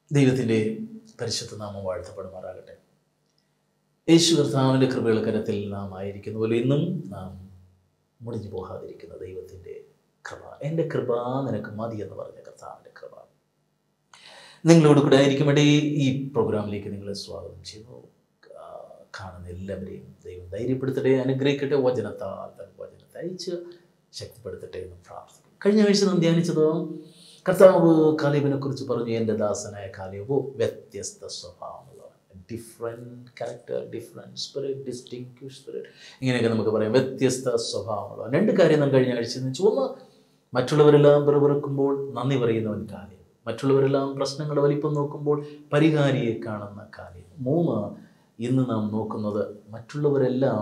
ദൈവത്തിൻ്റെ പരിശുദ്ധ നാമം വാഴ്ത്തപ്പെടുമാറാകട്ടെ യേശു കർത്താവിൻ്റെ കൃപയുള്ള കരത്തിൽ നാം ആയിരിക്കുന്ന പോലെ ഇന്നും നാം മുടിഞ്ഞു പോകാതിരിക്കുന്ന ദൈവത്തിൻ്റെ കൃപ എൻ്റെ കൃപ നിനക്ക് മതി എന്ന് പറഞ്ഞ കർത്താവിൻ്റെ കൃപ നിങ്ങളോട് കൂടെ ആയിരിക്കുമ്പോൾ ഈ പ്രോഗ്രാമിലേക്ക് നിങ്ങളെ സ്വാഗതം ചെയ്യുന്നു ആ, കാണുന്ന എല്ലാവരെയും ദൈവം ധൈര്യപ്പെടുത്തട്ടെ അനുഗ്രഹിക്കട്ടെ വചനത്താൽ തൻ വചനത്തെ അയച്ച് ശക്തിപ്പെടുത്തട്ടെ എന്ന് പ്രാർത്ഥിക്കും കഴിഞ്ഞ ആഴ്ച നാം ധ്യാനിച്ചത് കർത്താവ് കാലേബിനെ കുറിച്ച് പറഞ്ഞു എൻ്റെ ദാസനായ കാലേബു വ്യത്യസ്ത സ്വഭാവമുള്ളവൻ different character different spirit distinct spirit ഇങ്ങനെയൊക്കെ നമുക്ക് പറയാം വ്യത്യസ്ത സ്വഭാവമുള്ളവൻ രണ്ട് കാര്യം നാം കഴിഞ്ഞ ആഴ്ച എന്ന് വെച്ചാൽ ഒന്ന് മറ്റുള്ളവരെല്ലാം പിറപിറക്കുമ്പോൾ നന്ദി പറയുന്നവൻ കാര്യം മറ്റുള്ളവരെല്ലാം പ്രശ്നങ്ങളുടെ വലിപ്പം നോക്കുമ്പോൾ പരിഹാരിയെ കാണുന്ന കാര്യം മൂന്ന് ഇന്ന് നാം നോക്കുന്നത് മറ്റുള്ളവരെല്ലാം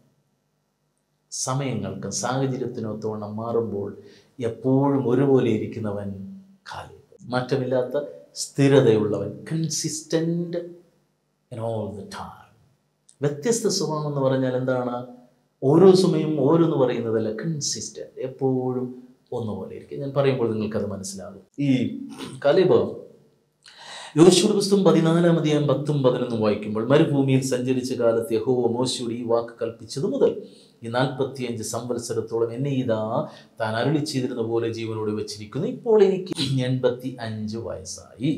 സമയങ്ങൾക്ക് സാഹചര്യത്തിനൊത്തവണ്ണം മാറുമ്പോൾ എപ്പോഴും ഒരുപോലെ ഇരിക്കുന്നവൻ കാലി മാറ്റമില്ലാത്ത സ്ഥിരതയുള്ളവൻ consistent in all the time വ്യത്യസ്ത സ്വഭാവം എന്ന് പറഞ്ഞാൽ എന്താണ് ഓരോ സമയം ഓരോന്ന് പറയുന്നതല്ല കൺസിസ്റ്റൻ്റ് എപ്പോഴും ഒന്നുപോലെ ഇരിക്കും ഞാൻ പറയുമ്പോൾ നിങ്ങൾക്കത് മനസ്സിലാകും ഈ കലിബ് യോശുയുടെ പുസ്തകം പതിനാലാം അധ്യായം പത്തും പതിനൊന്നും വായിക്കുമ്പോൾ മരുഭൂമിയിൽ സഞ്ചരിച്ച കാലത്ത് യഹോവ മോശയോട് ഈ വാക്ക് കൽപ്പിച്ചത് മുതൽ ഈ നാൽപ്പത്തിയഞ്ച് സംവത്സരത്തോളം എന്നെ ഇതാ താൻ അരുളി ചെയ്തിരുന്ന പോലെ ജീവനോട് വെച്ചിരിക്കുന്നു ഇപ്പോൾ എനിക്ക് എൺപത്തി അഞ്ച് വയസ്സായി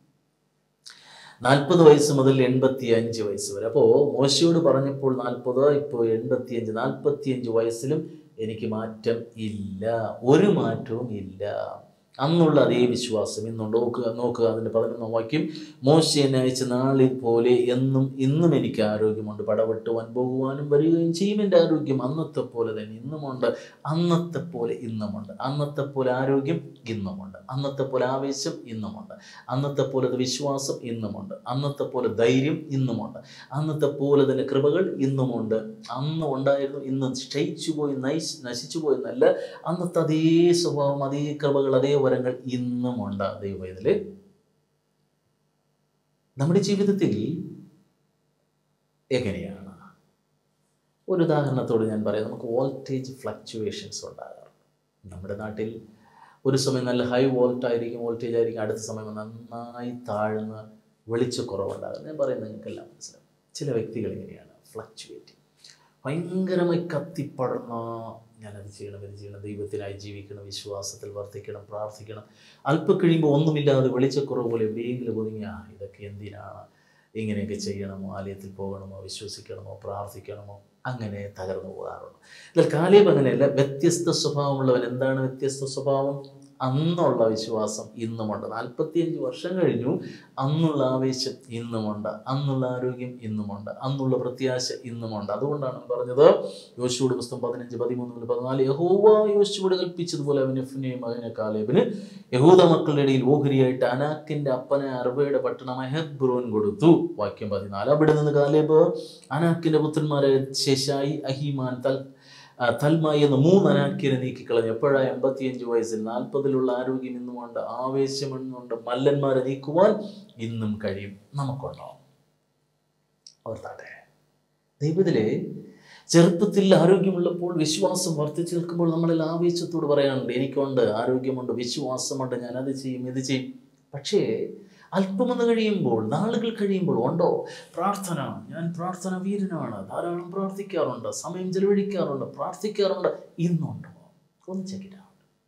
നാൽപ്പത് വയസ്സ് മുതൽ എൺപത്തി അഞ്ച് വയസ്സ് വരെ അപ്പോൾ മോശയോട് പറഞ്ഞപ്പോൾ നാൽപ്പത് ഇപ്പോൾ എൺപത്തിയഞ്ച് നാൽപ്പത്തിയഞ്ച് വയസ്സിലും എനിക്ക് മാറ്റം ഇല്ല ഒരു മാറ്റവും ഇല്ല അന്നുള്ള അതേ വിശ്വാസം ഇന്നുണ്ട് നോക്കുക നോക്കുക അതിൻ്റെ പതിനൊന്നാം വാക്യം മോശ എന്നെ അയച്ച നാളിൽ പോലെ എന്നും ഇന്നും എനിക്ക് ആരോഗ്യമുണ്ട് പടവെട്ടുവാൻ പോകുവാനും വരികയും ചെയ്യും എൻ്റെ ആരോഗ്യം അന്നത്തെ പോലെ തന്നെ ഇന്നുമുണ്ട് അന്നത്തെ പോലെ ഇന്നുമുണ്ട് അന്നത്തെ പോലെ ആരോഗ്യം ഇന്നുമുണ്ട് അന്നത്തെ പോലെ ആവേശം ഇന്നുമുണ്ട് അന്നത്തെ പോലെ വിശ്വാസം ഇന്നുമുണ്ട് അന്നത്തെ പോലെ ധൈര്യം ഇന്നുമുണ്ട് അന്നത്തെ പോലെ തന്നെ കൃപകൾ ഇന്നുമുണ്ട് അന്ന് ഉണ്ടായിരുന്നു ഇന്ന് ക്ഷയിച്ചു പോയി നയിച്ച് നശിച്ചു പോയെന്നല്ല അന്നത്തെ അതേ സ്വഭാവം അതേ കൃപകൾ അതേ വരങ്ങൾ ഇന്നുമുണ്ട് ദൈവത്തിൽ നമ്മുടെ ജീവിതത്തിൽ എങ്ങനെയാണ് ഒരു ഉദാഹരണത്തോട് ഞാൻ പറയാം നമുക്ക് വോൾട്ടേജ് ഫ്ലക്ച്വേഷൻസ് ഉണ്ടാകാറുണ്ട് നമ്മുടെ നാട്ടിൽ ഒരു സമയം നല്ല ഹൈ വോൾട്ട് ആയിരിക്കും വോൾട്ടേജ് ആയിരിക്കും അടുത്ത സമയം നന്നായി താഴ്ന്ന് വെളിച്ചക്കുറവുണ്ടാകും ഞാൻ പറയുന്നത് നിങ്ങൾക്കെല്ലാം മനസ്സിലാവും ചില വ്യക്തികൾ ഇങ്ങനെയാണ് ഫ്ലക്ച്വേറ്റിംഗ് ഭയങ്കരമായി കത്തിപ്പടർന്ന ഞാനത് ചെയ്യണം ഇത് ചെയ്യണം ദൈവത്തിനായി ജീവിക്കണം വിശ്വാസത്തിൽ വർദ്ധിക്കണം പ്രാർത്ഥിക്കണം അല്പം കഴിയുമ്പോൾ ഒന്നുമില്ലാതെ വെളിച്ചക്കുറവ് പോലെ എവിടെയെങ്കിലും ഒതുങ്ങി ആ ഇതൊക്കെ എന്തിനാണ് ഇങ്ങനെയൊക്കെ ചെയ്യണമോ ആലയത്തിൽ പോകണമോ വിശ്വസിക്കണമോ പ്രാർത്ഥിക്കണമോ അങ്ങനെ തകർന്നു പോകാറുണ്ട് എന്നാൽ കാലേബ് അങ്ങനെയല്ല വ്യത്യസ്ത സ്വഭാവമുള്ളവൻ എന്താണ് വ്യത്യസ്ത സ്വഭാവം അന്നുള്ള വിശ്വാസം ഇന്നുമുണ്ട് നാൽപ്പത്തിയഞ്ച് വർഷം കഴിഞ്ഞു അന്നുള്ള ആവേശം ഇന്നുമുണ്ട് അന്നുള്ള ആരോഗ്യം ഇന്നുമുണ്ട് അന്നുള്ള പ്രത്യാശ ഇന്നുമുണ്ട് അതുകൊണ്ടാണ് പറഞ്ഞത് യോശുവോട് പുസ്തകം പതിനഞ്ച് പതിമൂന്ന് മുതൽ പതിനാല് യഹോവ യോശുവോട് കൽപ്പിച്ചതുപോലെ അവന് എഫ്നെയും മകനെ കാലേബിന് യഹൂദ മക്കളുടെ ഇടയിൽ ഓഹരിയായിട്ട് അനാക്കിന്റെ അപ്പനെ അർബയുടെ പട്ടണമായ ഹെബ്രോൻ കൊടുത്തു വാക്യം പതിനാല് അവിടെ നിന്ന് കാലേബ് അനാക്കിന്റെ പുത്രന്മാരെ ശേഷായി അഹിമാൻ തൽ ആ, തൽമായി എന്ന മൂന്ന് അനാക്കിനെ നീക്കിക്കളഞ്ഞു എപ്പോഴാണ് എൺപത്തിയഞ്ച് വയസ്സിൽ നാൽപ്പതിലുള്ള ആരോഗ്യം ഇന്നുമുണ്ട് ആവേശം എന്നുണ്ട് മല്ലന്മാരെ നീക്കുവാൻ ഇന്നും കഴിയും നമുക്കുണ്ടോ ഓർത്താട്ടെ ദൈവത്തിലെ ചെറുപ്പത്തിൽ ആരോഗ്യമുള്ളപ്പോൾ വിശ്വാസം വർദ്ധിച്ചു നിൽക്കുമ്പോൾ നമ്മളെല്ലാം ആവേശത്തോട് പറയാനുണ്ട് എനിക്കുണ്ട് ആരോഗ്യമുണ്ട് വിശ്വാസമുണ്ട് ഞാൻ അത് ചെയ്യും ഇത് ചെയ്യും പക്ഷേ അല്പമൊന്ന് കഴിയുമ്പോൾ നാളുകൾ കഴിയുമ്പോൾ ഉണ്ടോ പ്രാർത്ഥന ഞാൻ പ്രാർത്ഥന വീരനാണ് ധാരാളം പ്രാർത്ഥിക്കാറുണ്ട് സമയം ചെലവഴിക്കാറുണ്ട് പ്രാർത്ഥിക്കാറുണ്ട് ഇന്നുണ്ടോ ഒന്ന് ചെക്കിട്ട്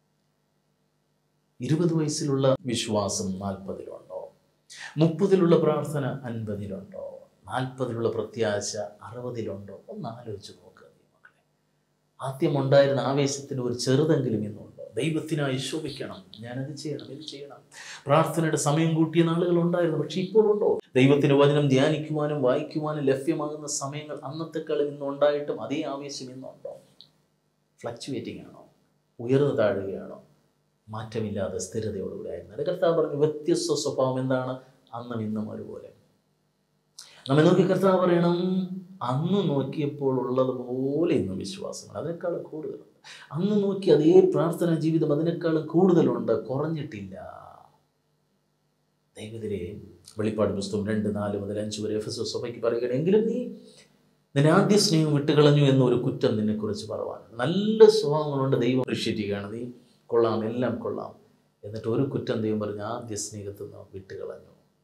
ഇരുപത് വയസ്സിലുള്ള വിശ്വാസം നാൽപ്പതിലുണ്ടോ മുപ്പതിലുള്ള പ്രാർത്ഥന അൻപതിലുണ്ടോ നാൽപ്പതിലുള്ള പ്രത്യാശ അറുപതിലുണ്ടോ ഒന്ന് ആലോചിച്ച് നോക്കുക മക്കളെ ആദ്യം ഉണ്ടായിരുന്ന ആവേശത്തിന് ഒരു ചെറുതെങ്കിലും ഇന്നുണ്ടോ ദൈവത്തിനായി ശോഭിക്കണം ഞാനത് ചെയ്യണം ഇത് ചെയ്യണം പ്രാർത്ഥനയുടെ സമയം കൂട്ടിയ നാളുകൾ ഉണ്ടായിരുന്നു പക്ഷെ ഇപ്പോഴുണ്ടോ ദൈവത്തിന് വചനം ധ്യാനിക്കുവാനും വായിക്കുവാനും ലഭ്യമാകുന്ന സമയങ്ങൾ അന്നത്തെക്കാളും ഇന്ന് ഉണ്ടായിട്ടും അതേ ആവേശം ഇന്നുണ്ടോ ഫ്ലക്ച്വേറ്റിംഗ് ആണോ ഉയർന്നു താഴുകയാണോ മാറ്റമില്ലാതെ സ്ഥിരതയോടുകൂടി ആയിരുന്നു കർത്താവ് പറഞ്ഞു വ്യത്യസ്ത സ്വഭാവം എന്താണ് അന്നും ഇന്നും ഒരുപോലെ നമ്മെ നോക്കി കർത്താവ് പറയണം അന്ന് നോക്കിയപ്പോൾ ഉള്ളതുപോലെ ഇന്ന് വിശ്വാസങ്ങൾ അതിനേക്കാളും കൂടുതലുണ്ട് അന്ന് നോക്കി അതേ പ്രാർത്ഥനാ ജീവിതം അതിനേക്കാളും കൂടുതലുണ്ട് കുറഞ്ഞിട്ടില്ല ദൈവത്തിലെ വെളിപ്പാട് പുസ്തകം രണ്ട് നാല് മുതൽ അഞ്ച് വരെ എഫ് എസ് സഭയ്ക്ക് പറയുകയാണ് എങ്കിലും നീ നിന്റെ ആദ്യ സ്നേഹം വിട്ടുകളഞ്ഞു എന്നൊരു കുറ്റം നിന്നെക്കുറിച്ച് പറവാനുണ്ട് നല്ല സ്വഭാവങ്ങളുണ്ട് ദൈവം അപ്രീഷിയേറ്റ് ചെയ്യുകയാണ് നീ കൊള്ളാം എല്ലാം കൊള്ളാം എന്നിട്ട് ഒരു കുറ്റം ദൈവം പറഞ്ഞ് ആദ്യ സ്നേഹത്തിൽ നിന്ന് വിട്ടുകളഞ്ഞു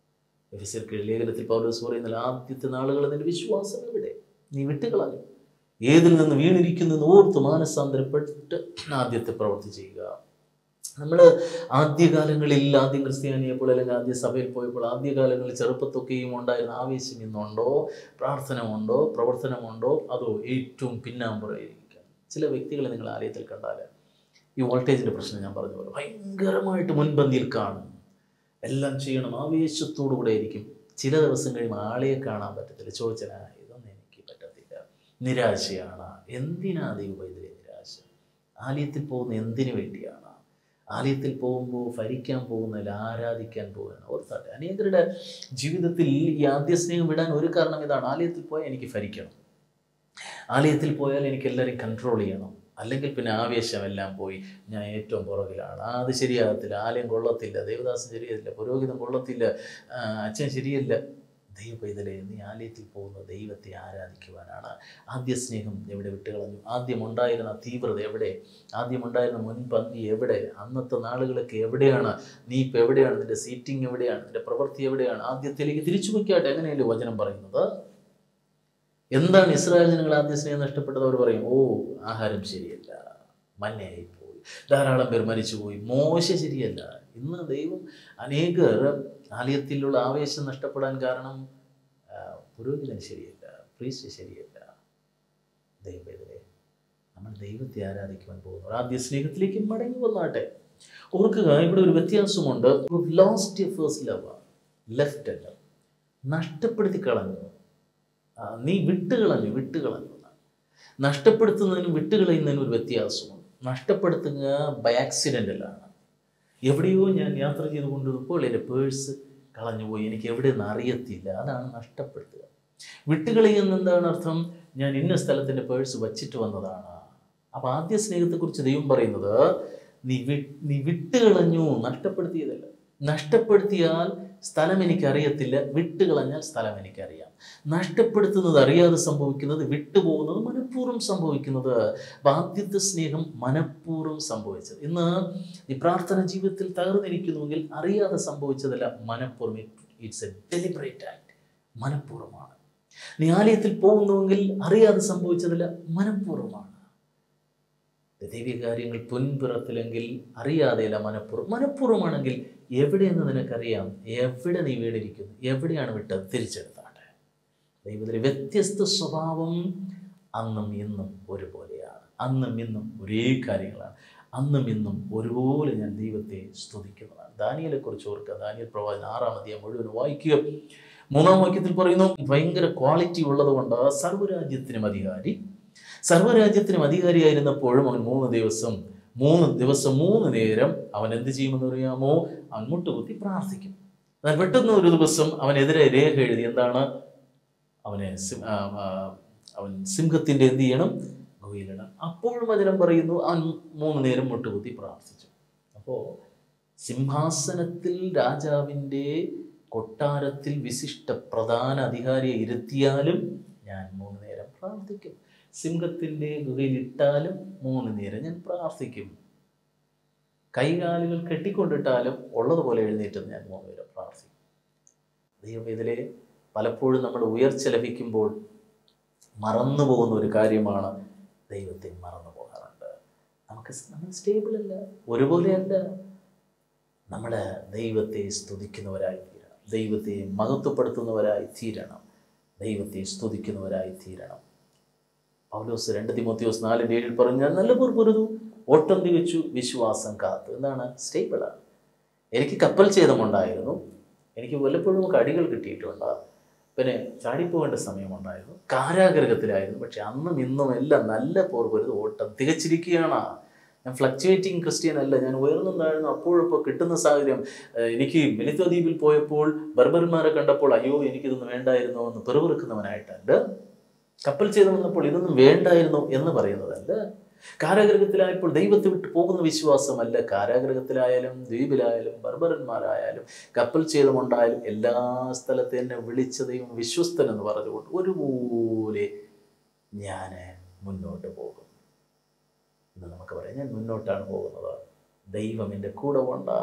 എഫിസിർക്ക് ലേഖനത്തിൽ പൗലോസ് പറയുന്നില്ല ആദ്യത്തെ നാളുകളിൽ നിന്റെ വിശ്വാസം എവിടെ നീ വിട്ടുകളഞ്ഞു ഏതിൽ നിന്ന് വീണിരിക്കുന്നു എന്ന് ഓർത്ത് മാനസാന്തരപ്പെട്ട് ആദ്യത്തെ പ്രവൃത്തി ചെയ്യുക നമ്മൾ ആദ്യകാലങ്ങളിൽ ആദ്യം ക്രിസ്ത്യാനിയപ്പോൾ അല്ലെങ്കിൽ ആദ്യ സഭയിൽ പോയപ്പോൾ ആദ്യകാലങ്ങളിൽ ചെറുപ്പത്തൊക്കെയും ഉണ്ടായിരുന്ന ആവേശം ഇന്നുണ്ടോ പ്രാർത്ഥനമുണ്ടോ പ്രവർത്തനമുണ്ടോ അതോ ഏറ്റവും പിന്നാമ്പുറയിരിക്കുക ചില വ്യക്തികളെ നിങ്ങൾ ആലയത്തിൽ കണ്ടാൽ ഈ വോൾട്ടേജിൻ്റെ പ്രശ്നം ഞാൻ പറഞ്ഞ പോലെ ഭയങ്കരമായിട്ട് മുൻപന്തിയിൽ കാണും എല്ലാം ചെയ്യണം ആവേശത്തോടു കൂടെ ആയിരിക്കും ചില ദിവസം കഴിയുമ്പോൾ ആളെയെ കാണാൻ പറ്റത്തില്ല ചോദിച്ചാൽ "ആ, ഇതൊന്നും എനിക്ക് പറ്റത്തില്ല നിരാശയാണ് എന്തിനാ ദൈവം ഇതിലെ നിരാശ ആലയത്തിൽ പോകുന്ന എന്തിനു വേണ്ടിയാണ് ആലയത്തിൽ പോകുമ്പോൾ ഭരിക്കാൻ പോകുന്നതിൽ ആരാധിക്കാൻ പോകുകയാണ് ഓർത്താട്ടെ അനേകരുടെ ജീവിതത്തിൽ ഈ ആദ്യ സ്നേഹം വിടാൻ ഒരു കാരണം ഇതാണ് ആലയത്തിൽ പോയാൽ എനിക്ക് ഭരിക്കണം ആലയത്തിൽ പോയാൽ എനിക്ക് എല്ലാവരെയും കൺട്രോൾ ചെയ്യണം അല്ലെങ്കിൽ പിന്നെ ആവേശമെല്ലാം പോയി ഞാൻ ഏറ്റവും പുറകിലാണ് ആ, അത് ശരിയാകത്തില്ല ആലയം കൊള്ളത്തില്ല ദേവദാസൻ ശരിയല്ല പുരോഹിതം കൊള്ളത്തില്ല ആ, അച്ഛൻ ശരിയല്ല ദൈവ പൈതലേ നീ ആലയത്തിൽ പോകുന്ന ദൈവത്തെ ആരാധിക്കുവാനാണ് ആദ്യ സ്നേഹം എവിടെ വിട്ടുകളഞ്ഞു ആദ്യം ഉണ്ടായിരുന്ന തീവ്രത എവിടെ ആദ്യം ഉണ്ടായിരുന്ന മുൻപന്തി എവിടെ അന്നത്തെ നാളുകളൊക്കെ എവിടെയാണ് നീ ഇപ്പം എവിടെയാണ് നിന്റെ സീറ്റിംഗ് എവിടെയാണ് നിന്റെ പ്രവൃത്തി എവിടെയാണ് ആദ്യത്തിലേക്ക് തിരിച്ചു വയ്ക്കാട്ടെ എങ്ങനെയല്ലേ വചനം പറയുന്നത് എന്താണ് ഇസ്രായേൽ ജനങ്ങൾ ആദ്യ സ്നേഹം നഷ്ടപ്പെട്ടത് അവർ പറയും ഓ ആഹാരം ശരിയല്ല മഞ്ഞയായി പോയി ധാരാളം പേർ മരിച്ചുപോയി മോശ ശരിയല്ല ഇന്ന് ദൈവം അനേകർ ആലയത്തിലുള്ള ആവേശം നഷ്ടപ്പെടാൻ കാരണം ആ, പുരോഹിതൻ ശരിയല്ല പ്രീസ്റ്റ് ശരിയല്ല ദൈവത്തിലെ നമ്മൾ ദൈവത്തെ ആരാധിക്കുവാൻ പോകുന്നു ആദ്യ സ്നേഹത്തിലേക്ക് മടങ്ങി വന്നാട്ടെ ഓർക്കുക ഇവിടെ ഒരു വ്യത്യാസമുണ്ട് ലോസ്റ്റ് ഫേസ്റ്റ് ലവ് ലെഫ്റ്റ് അല്ല നഷ്ടപ്പെടുത്തി കളഞ്ഞു ആ, നീ വിട്ടുകളഞ്ഞു വിട്ടുകളഞ്ഞു എന്നാണ്. നഷ്ടപ്പെടുത്തുന്നതിനും വിട്ടുകളയുന്നതിനും ഒരു വ്യത്യാസമുണ്ട് നഷ്ടപ്പെടുത്തുക ബൈ ആക്സിഡൻ്റലാണ് എവിടെയോ ഞാൻ യാത്ര ചെയ്ത് കൊണ്ടിരുന്നപ്പോൾ എൻ്റെ പേഴ്സ് കളഞ്ഞുപോയി എനിക്ക് എവിടെയെന്ന് അറിയത്തില്ല അതാണ് നഷ്ടപ്പെടുത്തുക വിട്ടുകളയുന്ന എന്താണ് അർത്ഥം ഞാൻ ഇന്ന സ്ഥലത്തിൻ്റെ പേഴ്സ് വച്ചിട്ട് വന്നതാണ് അപ്പോൾ ആദ്യ സ്നേഹത്തെക്കുറിച്ച് ദൈവം പറയുന്നത് നീ വി നീ വിട്ടുകളഞ്ഞു നഷ്ടപ്പെടുത്തിയതല്ല നഷ്ടപ്പെടുത്തിയാൽ സ്ഥലം എനിക്കറിയത്തില്ല വിട്ടുകളഞ്ഞാൽ സ്ഥലം എനിക്കറിയാം നഷ്ടപ്പെടുത്തുന്നത് അറിയാതെ സംഭവിക്കുന്നത് വിട്ടുപോകുന്നത് മനഃപൂർവ്വം സംഭവിക്കുന്നത് ബാധ്യത സ്നേഹം മനഃപൂർവ്വം സംഭവിച്ചത് ഇന്ന് ഈ പ്രാർത്ഥന ജീവിതത്തിൽ തകർന്നിരിക്കുന്നുവെങ്കിൽ അറിയാതെ സംഭവിച്ചതല്ല മനഃപൂർവ്വം ഇറ്റ്സ് എ ഡെലിബറേറ്റ് ആക്ട് മനഃപൂർവ്വമാണ് നീ ആലയത്തിൽ പോകുന്നുവെങ്കിൽ അറിയാതെ സംഭവിച്ചതല്ല മനഃപൂർവ്വമാണ് ദൈവിക കാര്യങ്ങൾ പൊൻപിറത്തിലെങ്കിൽ അറിയാതെയല്ല മനഃപൂർവ്വം മനഃപൂർവ്വമാണെങ്കിൽ എവിടെയെന്ന് നിനക്കറിയാം എവിടെ നീ വീണിരിക്കുന്നു എവിടെയാണ് വിട്ടത് തിരിച്ചെടുത്താട്ടെ ദൈവത്തിലെ വ്യത്യസ്ത സ്വഭാവം അന്നും ഇന്നും ഒരുപോലെയാണ് അന്നും ഇന്നും ഒരേ കാര്യങ്ങളാണ് അന്നും ഇന്നും ഒരുപോലെ ഞാൻ ദൈവത്തെ സ്തുതിക്കുന്നതാണ് ദാനിയലെ കുറിച്ച് ഓർക്കുക ദാനിയൽ പ്രവാചകൻ ആറാം അധ്യായം മുഴുവൻ വായിക്കുക മൂന്നാം വാക്യത്തിൽ പറയുന്നു ഭയങ്കര ക്വാളിറ്റി ഉള്ളതുകൊണ്ട് സർവ്വരാജ്യത്തിനും അധികാരി സർവ്വരാജ്യത്തിനും അധികാരിയായിരുന്നപ്പോഴും അവൻ മൂന്ന് ദിവസം മൂന്ന് ദിവസം മൂന്ന് നേരം അവൻ എന്ത് ചെയ്യുമെന്ന് അറിയാമോ അവൻ മുട്ടുകുത്തി പ്രാർത്ഥിക്കും എന്നാൽ പെട്ടെന്ന് ഒരു ദിവസം അവനെതിരെ രേഖ എഴുതി എന്താണ് അവനെ സിം- ആ, ആ, അവൻ സിംഹത്തിൻ്റെ എന്ത് ചെയ്യണം ഗുഹയിലിടണം അപ്പോഴും വചനം പറയുന്നു അവൻ മൂന്ന് നേരം മുട്ടുകുത്തി പ്രാർത്ഥിച്ചു അപ്പോൾ സിംഹാസനത്തിൽ രാജാവിൻ്റെ കൊട്ടാരത്തിൽ വിശിഷ്ട പ്രധാന അധികാരിയെ ഇരുത്തിയാലും ഞാൻ മൂന്ന് നേരം പ്രാർത്ഥിക്കും സിംഹത്തിൻ്റെ ഗുഹയിൽ ഇട്ടാലും മൂന്ന് നേരം ഞാൻ പ്രാർത്ഥിക്കും കൈകാലുകൾ കെട്ടിക്കൊണ്ടിട്ടാലും ഉള്ളതുപോലെ എഴുന്നേറ്റ് ഞാൻ മൂന്ന് നേരം പ്രാർത്ഥിക്കും ദൈവം ഇതിലെ പലപ്പോഴും നമ്മൾ ഉയർച്ച ലഭിക്കുമ്പോൾ മറന്നു പോകുന്ന ഒരു കാര്യമാണ് ദൈവത്തെ മറന്നു പോകാറുണ്ട് നമുക്ക് സ് നമ്മൾ സ്റ്റേബിൾ അല്ല ഒരുപോലെയല്ല നമ്മൾ ദൈവത്തെ സ്തുതിക്കുന്നവരായി തീരണം ദൈവത്തെ മഹത്വപ്പെടുത്തുന്നവരായി തീരണം ദൈവത്തെ സ്തുതിക്കുന്നവരായി തീരണം പൗലോസ് രണ്ട് തിമോത്തിയോസ് നാലിൻ്റെ ഏഴിൽ പറഞ്ഞാൽ നല്ല പോർ പൊരുതു ഓട്ടം തികച്ചു വിശ്വാസം കാത്തു എന്താണ് സ്റ്റേബിളാണ് എനിക്ക് കപ്പൽ ഛേദമുണ്ടായിരുന്നു എനിക്ക് വല്ലപ്പോഴും കടികൾ കിട്ടിയിട്ടുണ്ട് പിന്നെ ചാടിപ്പോകേണ്ട സമയമുണ്ടായിരുന്നു കാരാഗ്രഹത്തിലായിരുന്നു പക്ഷെ അന്നും ഇന്നും എല്ലാം നല്ല പോർ പൊരുത് ഓട്ടം തികച്ചിരിക്കുകയാണ് ഞാൻ ഫ്ലക്ച്വേറ്റിംഗ് ക്രിസ്ത്യൻ അല്ല ഞാൻ ഉയർന്നും താഴ്ന്നു അപ്പോഴിപ്പോൾ കിട്ടുന്ന സാഹചര്യം ഏഹ് എനിക്ക് മെലിത്വ ദ്വീപിൽ പോയപ്പോൾ ബർബർമാരെ കണ്ടപ്പോൾ അയ്യോ എനിക്കിതൊന്നും വേണ്ടായിരുന്നോ എന്ന് പെറുപിറുക്കുന്നവനായിട്ടുണ്ട് കപ്പൽ ചെയ്തു വന്നപ്പോൾ ഇതൊന്നും വേണ്ടായിരുന്നു എന്ന് പറയുന്നതല്ല കാരാഗ്രഹത്തിലായപ്പോൾ ദൈവത്തെ വിട്ട് പോകുന്ന വിശ്വാസമല്ല കാരാഗ്രഹത്തിലായാലും ദ്വീപിലായാലും ബർബരന്മാരായാലും കപ്പൽ ഛേദമുണ്ടായാലും എല്ലാ സ്ഥലത്തെ എന്നെ വിളിച്ച ദൈവം വിശ്വസ്തൻ എന്ന് പറഞ്ഞുകൊണ്ട് ഒരുപോലെ ഞാൻ മുന്നോട്ട് പോകും എന്ന് നമുക്ക് പറയാം ഞാൻ മുന്നോട്ടാണ് പോകുന്നത് ദൈവം എൻ്റെ കൂടെ ഉണ്ട്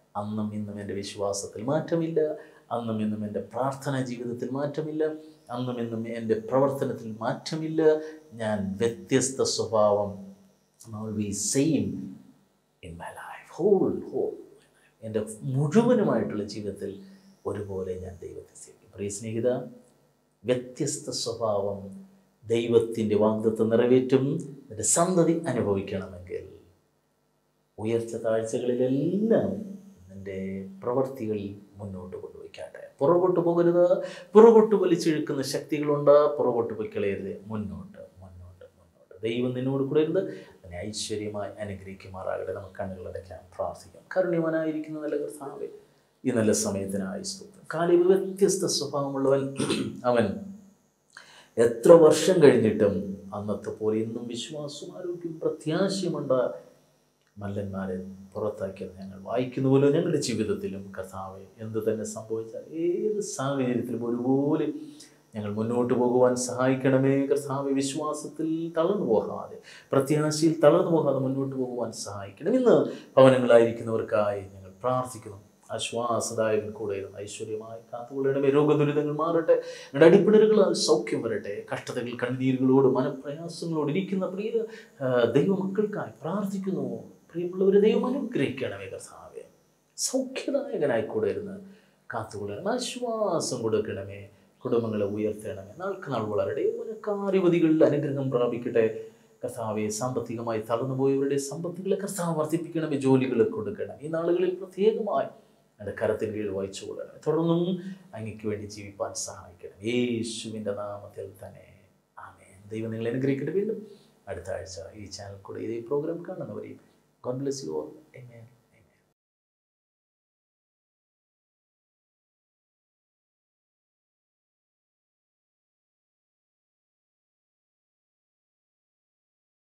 അന്നും ഇന്നും എൻ്റെ വിശ്വാസത്തിൽ മാറ്റമില്ല അന്നും ഇന്നും എൻ്റെ പ്രാർത്ഥനാ ജീവിതത്തിൽ മാറ്റമില്ല അന്നും ഇന്നും എൻ്റെ പ്രവർത്തനത്തിൽ മാറ്റമില്ല ഞാൻ വ്യത്യസ്ത സ്വഭാവം always same in my life whole whole എൻ്റെ മുഴുവനുമായിട്ടുള്ള ജീവിതത്തിൽ ഒരുപോലെ ഞാൻ ദൈവത്തെ സേവിക്കും പ്രിയ സ്നേഹിത വ്യത്യസ്ത സ്വഭാവം ദൈവത്തിൻ്റെ വാഗ്ദത്വം നിറവേറ്റും എൻ്റെ സന്തതി അനുഭവിക്കണമെങ്കിൽ ഉയർച്ച താഴ്ചകളിലെല്ലാം നിൻ്റെ പ്രവൃത്തികളിൽ മുന്നോട്ട് കൊണ്ടുപോയിക്കാട്ടെ പുറകോട്ട് പോകരുത് പുറകോട്ട് വലിച്ചിഴുക്കുന്ന ശക്തികളുണ്ട് പുറകോട്ട് പോയി കളയരുത് മുന്നോട്ട് മുന്നോട്ട് മുന്നോട്ട് ദൈവം നിന്നോട് കൂടെ ഇരുന്ന് അതിനെ ഐശ്വര്യമായി അനുഗ്രഹിക്കുമാറാകട്ടെ നമുക്ക് കണ്ണുകളടയ്ക്കാൻ പ്രാർത്ഥിക്കാം കരുണ്യവനായിരിക്കുന്ന നല്ല കർത്താവെ ഈ നല്ല സമയത്തിനായി സ്തോത്രം കാലിബ് വ്യത്യസ്ത സ്വഭാവമുള്ളവൻ അവൻ എത്ര വർഷം കഴിഞ്ഞിട്ടും അന്നത്തെ പോലെ ഇന്നും വിശ്വാസവും ആരോഗ്യവും പ്രത്യാശയുമുണ്ട് മല്ലന്മാരെ പുറത്താക്കിയത് ഞങ്ങൾ വായിക്കുന്ന പോലെ ഞങ്ങളുടെ ജീവിതത്തിലും കർത്താവെ എന്ത് തന്നെ സംഭവിച്ചാൽ ഏത് സാഹചര്യത്തിലും ഒരുപോലെ ഞങ്ങൾ മുന്നോട്ട് പോകുവാൻ സഹായിക്കണമേ കർത്താവെ വിശ്വാസത്തിൽ തളർന്നു പോകാതെ പ്രത്യാശയിൽ തളർന്നു പോകാതെ മുന്നോട്ട് പോകുവാൻ സഹായിക്കണം ഇന്ന് ഭവനങ്ങളായിരിക്കുന്നവർക്കായി ഞങ്ങൾ പ്രാർത്ഥിക്കുന്നു ആശ്വാസദായകൻ കൂടെ ഇരുന്ന് ഐശ്വര്യമായി കാത്തുകൊള്ളണമേ രോഗദുരിതങ്ങൾ മാറട്ടെ ഞങ്ങളുടെ അടിപ്പിണരുകളാൽ സൗഖ്യം വരട്ടെ കഷ്ടതകൾ കണ്ണീരുകളോട് മനപ്രയാസങ്ങളോട് ഇരിക്കുന്ന പ്രിയ ആ, ദൈവമക്കൾക്കായി പ്രാർത്ഥിക്കുന്നു പ്രിയമുള്ളവരെ ദൈവം അനുഗ്രഹിക്കണമേ കർത്താവെ സൗഖ്യദായകനായി കൂടെ ഇരുന്ന് കാത്തുകൊള്ളണം ആശ്വാസം കൊടുക്കണമേ കുടുംബങ്ങളെ ഉയർത്തണമേ നാൾക്ക് നാൾ വളരട്ടെ കാര്യവതികളിൽ അനുഗ്രഹം പ്രാപിക്കട്ടെ കർത്താവെ സാമ്പത്തികമായി തളർന്നു പോയവരുടെ സമ്പത്തുകളെ കർത്താവ് വർദ്ധിപ്പിക്കണമേ ജോലികൾ കൊടുക്കണം ഈ നാളുകളിൽ പ്രത്യേകമായി എൻ്റെ കരത്തിന് കീഴിൽ വഹിച്ചു കൊള്ളണം തുടർന്നും അങ്ങയ്ക്ക് വേണ്ടി ജീവിപ്പാൻ സഹായിക്കണം യേശുവിൻ്റെ നാമത്തിൽ തന്നെ ആമേൻ ദൈവം നിങ്ങളെ അനുഗ്രഹിക്കട്ടെ വീണ്ടും അടുത്ത ആഴ്ച ഈ ചാനൽ കൂടെ ഇതേ പ്രോഗ്രാം കാണുന്നവരെയും God bless you all amen